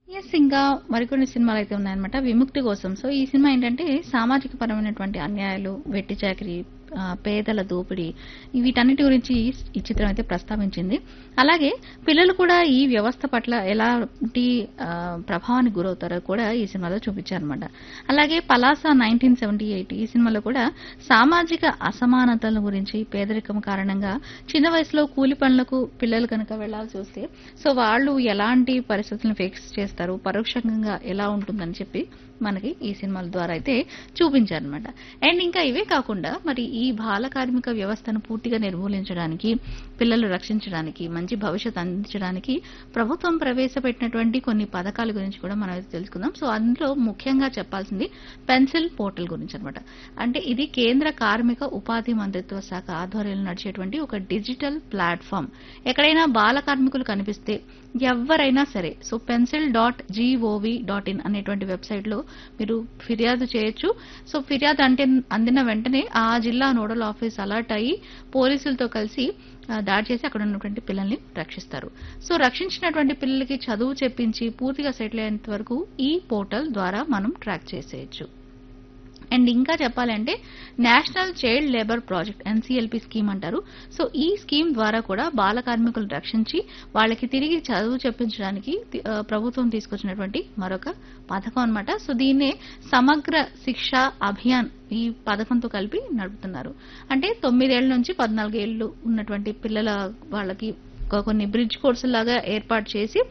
Yes. ఇంకా మరికొన్ని సినిమాలైతే ఉన్నాయన్నమాట. 'విముక్తి' కోసం. సో, ఈ సినిమా ఏంటంటే సామాజిక పరమైనటువంటి అన్యాయాలు, వెట్టి చాకిరీ, ఆహ్, పేదల దోపిడీ వీటన్నిటి గురించి ఈ చిత్రం అయితే ప్రస్తావించింది. అలాగే పిల్లలు కూడా ఈ వ్యవస్థ పట్ల ఎలాంటి ఆహ్, ప్రభావానికి గురవుతారో కూడా ఈ సినిమాలో చూపించారన్నమాట. అలాగే 'పలాస 1978' ఈ సినిమాలో కూడా సామాజిక అసమానతల గురించి పేదరికం కారణంగా చిన్న వయసులో కూలి పనులకు పిల్లలు కనుక వెళ్లాల్సి వస్తే సో, వాళ్ళు ఎలాంటి పరిస్థితులను ఫేస్ చేస్తారు, పరోక్షంగా ఎలా ఉంటుందని చెప్పి మనకి ఈ సినిమాల ద్వారా అయితే చూపించారన్నమాట. అండ్ ఇంకా ఇవే కాకుండా మరి ఈ బాల కార్మిక వ్యవస్థను పూర్తిగా నిర్మూలించడానికి, పిల్లలు రక్షించడానికి, మంచి భవిష్యత్తు అందించడానికి ప్రభుత్వం ప్రవేశపెట్టినటువంటి కొన్ని పథకాల గురించి కూడా మనం అయితే తెలుసుకుందాం. సో, అందులో ముఖ్యంగా చెప్పాల్సింది పెన్సిల్ పోర్టల్ గురించి అన్నమాట. అంటే ఇది కేంద్ర కార్మిక ఉపాధి మంత్రిత్వ శాఖ ఆధ్వర్యంలో నడిచేటువంటి ఒక డిజిటల్ ప్లాట్‌ఫామ్. ఎక్కడైనా బాల కార్మికులు కనిపిస్తే ఎవ్వరైనా సరే so, pencil dot G O V dot in అనేటువంటి వెబ్‌సైట్‌లో మీరు ఫిర్యాదు చేయొచ్చు. సో, ఫిర్యాదు అంటే అందిన వెంటనే ఆ జిల్లా నోడల్ ఆఫీస్ అలర్ట్ అయ్యి పోలీసులతో కలిసి ఆహ్, దాడి చేసి అక్కడ ఉన్నటువంటి పిల్లల్ని రక్షిస్తారు. సో, రక్షించినటువంటి పిల్లలకి చదువు చెప్పించి పూర్తిగా సెటిల్ అయ్యేంత వరకు ఈ పోర్టల్ ద్వారా మనం ట్రాక్ చేసేయొచ్చు. అండ్ ఇంకా చెప్పాలంటే national child labour project NCLP scheme అంటారు. సో, ఈ స్కీమ్ ద్వారా కూడా బాల కార్మికులను రక్షించి వాళ్ళకి తిరిగి చదువు చెప్పించడానికి తి ఆహ్, ప్రభుత్వం తీసుకొచ్చినటువంటి మరొక పథకం అన్నమాట. సో, దీన్నే సమగ్ర శిక్ష అభియాన్ ఈ పథకంతో కలిపి నడుపుతున్నారు. అంటే 9 ఏళ్ల నుంచి 14 ఏళ్లు ఉన్నటువంటి పిల్లల వాళ్ళకి ఒక కొన్ని బ్రిడ్జ్ కోర్సుల్లాగా ఏర్పాటు చేసి